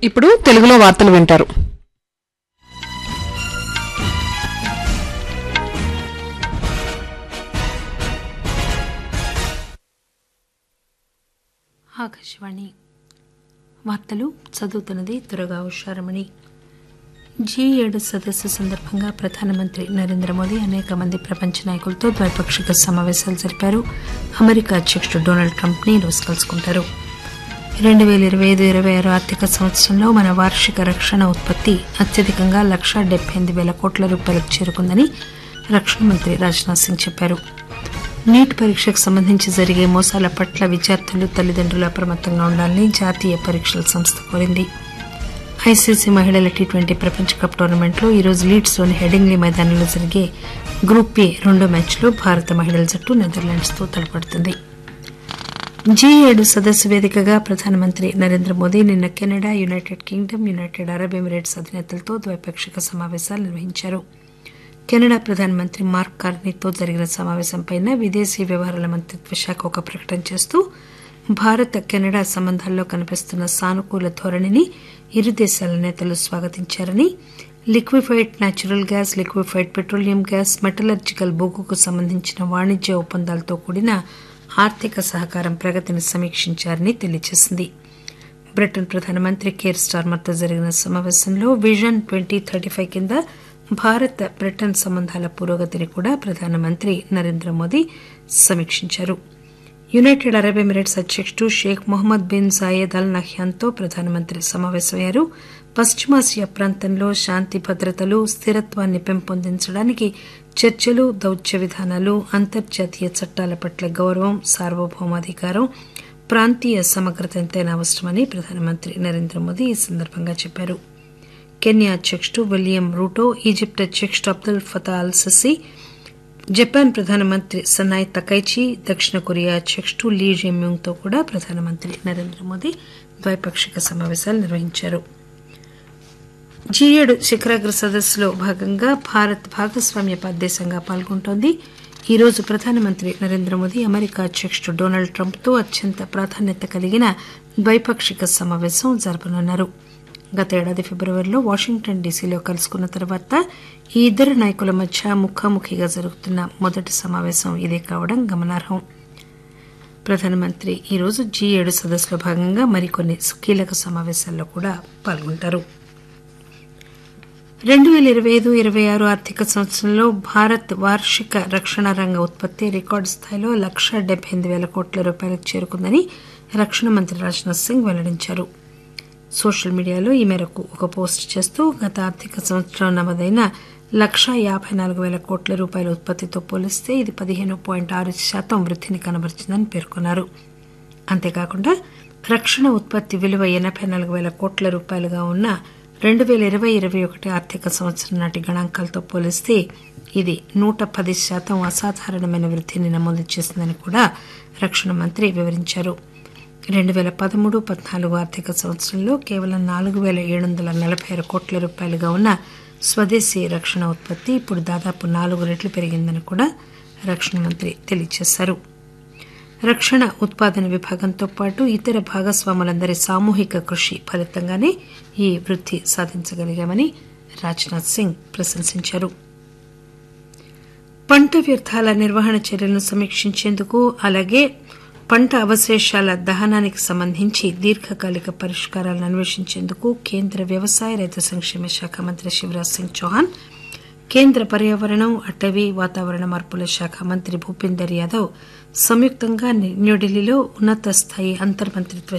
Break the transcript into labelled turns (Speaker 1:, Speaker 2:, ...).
Speaker 1: ఇప్పుడు తెలుగులో వార్తలు వింటారు
Speaker 2: ఆకాశవాణి వార్తలు చదువుతున్నది త్వరగా ఉషారమణి జీ ఏడు సదస్సు సందర్భంగా ప్రధానమంత్రి నరేంద్ర మోదీ అనేక మంది ప్రపంచ నాయకులతో ద్వైపాక్షిక సమావేశాలు జరిపారు అమెరికా అధ్యక్షుడు డొనాల్డ్ ట్రంప్ ని ఈరోజు కలుసుకుంటారు రెండు పేల ఇరవై ఐదు ఇరవై ఆరు ఆర్థిక సంవత్సరంలో మన వార్షిక రక్షణ ఉత్పత్తి అత్యధికంగా లక్షా డెబ్బై ఎనిమిది వేల కోట్ల రూపాయలకు చేరుకుందని రక్షణ మంత్రి రాజ్నాథ్ సింగ్ చెప్పారు నీట్ పరీక్షకు సంబంధించి జరిగే మోసాల పట్ల విద్యార్థులు తల్లిదండ్రులు అప్రమత్తంగా ఉండాలని జాతీయ పరీక్షల సంస్థ కోరింది ఐసీసీ మహిళల టీ ట్వంటీ ప్రపంచ కప్ టోర్నమెంట్లో ఈరోజు లీడ్స్లోని హెడింగ్లీ మైదానంలో జరిగే గ్రూప్ ఏ రెండో మ్యాచ్లో భారత మహిళల జట్టు నెదర్లాండ్స్తో తలపడుతుంది జీ ఏడు సదస్సు వేదికగా ప్రధానమంత్రి నరేంద్ర మోదీ నిన్న Canada United Kingdom United Arab Emirates అధినేతలతో ద్వైపాక్షిక సమావేశాలు నిర్వహించారు కెనడా ప్రధానమంత్రి మార్క్ కార్నీతో జరిగిన సమావేశంపై విదేశీ వ్యవహారాల మంత్రిత్వ శాఖ ఒక ప్రకటన చేస్తూ భారత్ కెనడా సంబంధాల్లో కనిపిస్తున్న సానుకూల ధోరణిని ఇరు దేశాల నేతలు స్వాగతించారని liquefied natural gas liquefied petroleum gas metallurgical బొగ్గుకు సంబంధించిన వాణిజ్య ఒప్పందాలతో కూడిన ఆర్థిక సహకారం ప్రగతిని సమీక్షించారని తెలియజేసింది బ్రిటన్ ప్రధానమంత్రి కేర్ స్టార్మర్తో జరిగిన సమావేశంలో విజన్ ట్వంటీ థర్టీ ఫైవ్ కింద భారత్ బ్రిటన్ సంబంధాల పురోగతిని కూడా ప్రధానమంత్రి నరేంద్ర మోదీ సమీక్షించారు యునైటెడ్ అరబ్ ఎమిరేట్స్ అధ్యక్షుడు Sheikh Mohamed bin Zayed Al నహ్యాన్తో ప్రధానమంత్రి సమావేశమయ్యారు పశ్చిమాసియా ప్రాంతంలో శాంతి భద్రతలు స్థిరత్వాన్ని పెంపొందించడానికి చర్చలు దౌత్య విధానాలు అంతర్జాతీయ చట్టాల పట్ల గౌరవం సార్వభౌమాధికారం ప్రాంతీయ సమగ్రత ఎంతైనా అవసరమని ప్రధానమంత్రి నరేంద్ర మోదీ ఈ సందర్భంగా చెప్పారు కెన్యా అధ్యక్షుడు విలియం రూటో ఈజిప్ట్ అధ్యక్షుడు Abdel Fattah el Sisi Japan ప్రధానమంత్రి సనాయ్ తకైచి దక్షిణ కొరియా అధ్యక్షుడు లీ జెమ్యూంగ్ తో కూడా ప్రధానమంత్రి నరేంద్ర మోదీ ద్వైపాక్షిక సమావేశాలు నిర్వహించారు జీ ఏడు శిఖరాగ్ర సదస్సులో భాగంగా భారత్ భాగస్వామ్య దేశంగా పాల్గొంటోంది ఈ రోజు ప్రధానమంత్రి నరేంద్ర మోదీ అమెరికా అధ్యక్షుడు డొనాల్డ్ ట్రంప్ తో అత్యంత ప్రాధాన్యత కలిగిన ద్వైపాక్షిక సమావేశం జరపనున్నారు గత ఏడాది ఫిబ్రవరిలో వాషింగ్టన్ డీసీలో కలుసుకున్న తర్వాత ఈ ఇద్దరు నాయకుల మధ్య ముఖాముఖిగా జరుగుతున్న మొదటి సమావేశం ఇదే కావడం గమనార్హం ప్రధానమంత్రి ఈరోజు జీ ఏడు సదస్సులో భాగంగా మరికొన్ని కీలక సమావేశాల్లో కూడా పాల్గొంటారు రెండు పేల ఇరవై ఐదు ఇరవై ఆరు ఆర్థిక సంవత్సరంలో భారత్ వార్షిక రక్షణ రంగ ఉత్పత్తి రికార్డు స్థాయిలో లక్ష డెబ్బై ఎనిమిది వేల కోట్ల రూపాయలకు చేరుకుందని రక్షణ మంత్రి రాజ్నాథ్ సింగ్ వెల్లడించారు సోషల్ మీడియాలో ఈ మేరకు ఒక పోస్ట్ చేస్తూ గత ఆర్థిక సంవత్సరం నమోదైన లక్షా యాభై నాలుగు వేల కోట్ల రూపాయల ఉత్పత్తితో పోలిస్తే ఇది పదిహేను పాయింట్ ఆరు శాతం వృద్ధిని కనబరిచిందని పేర్కొన్నారు అంతేకాకుండా రక్షణ ఉత్పత్తి విలువ ఎనభై నాలుగు వేల కోట్ల రూపాయలుగా ఉన్న రెండు పేల ఇరవై ఇరవై ఒకటి ఆర్థిక సంవత్సరం నాటి గణాంకాలతో పోలిస్తే ఇది నూట పది శాతం అసాధారణమైన వృద్ధిని నమోదు చేసిందని కూడా రక్షణ మంత్రి వివరించారు రెండు పేల పదమూడు పద్నాలుగు ఆర్థిక సంవత్సరంలో కేవలం నాలుగు పేల ఏడు వందల నలభై ఆరు కోట్ల రూపాయలుగా ఉన్న స్వదేశీ రక్షణ ఉత్పత్తి ఇప్పుడు దాదాపు నాలుగు రెట్లు పెరిగిందని కూడా రక్షణ మంత్రి తెలియజేశారు రక్షణ ఉత్పాదన విభాగంతో పాటు ఇతర భాగస్వాములందరి సామూహిక కృషి ఫలితంగానే ఈ వృద్ధి సాధించగలిగామని రాజ్నాథ్ సింగ్ ప్రశంసించారు పంట వ్యర్థాల నిర్వహణ చర్యలను సమీక్షించేందుకు అలాగే పంట అవశేషాల దహనానికి సంబంధించి దీర్ఘకాలిక పరిష్కారాలను అన్వేషించేందుకు కేంద్ర వ్యవసాయ రైతు సంక్షేమ శాఖ మంత్రి శివరాజ్ సింగ్ చౌహాన్ కేంద్ర పర్యావరణం అటవీ వాతావరణ మార్పుల శాఖ మంత్రి భూపేందర్ యాదవ్ సంయుక్తంగా న్యూఢిల్లీలో ఉన్నత స్థాయి అంతర్మంత్రిత్వ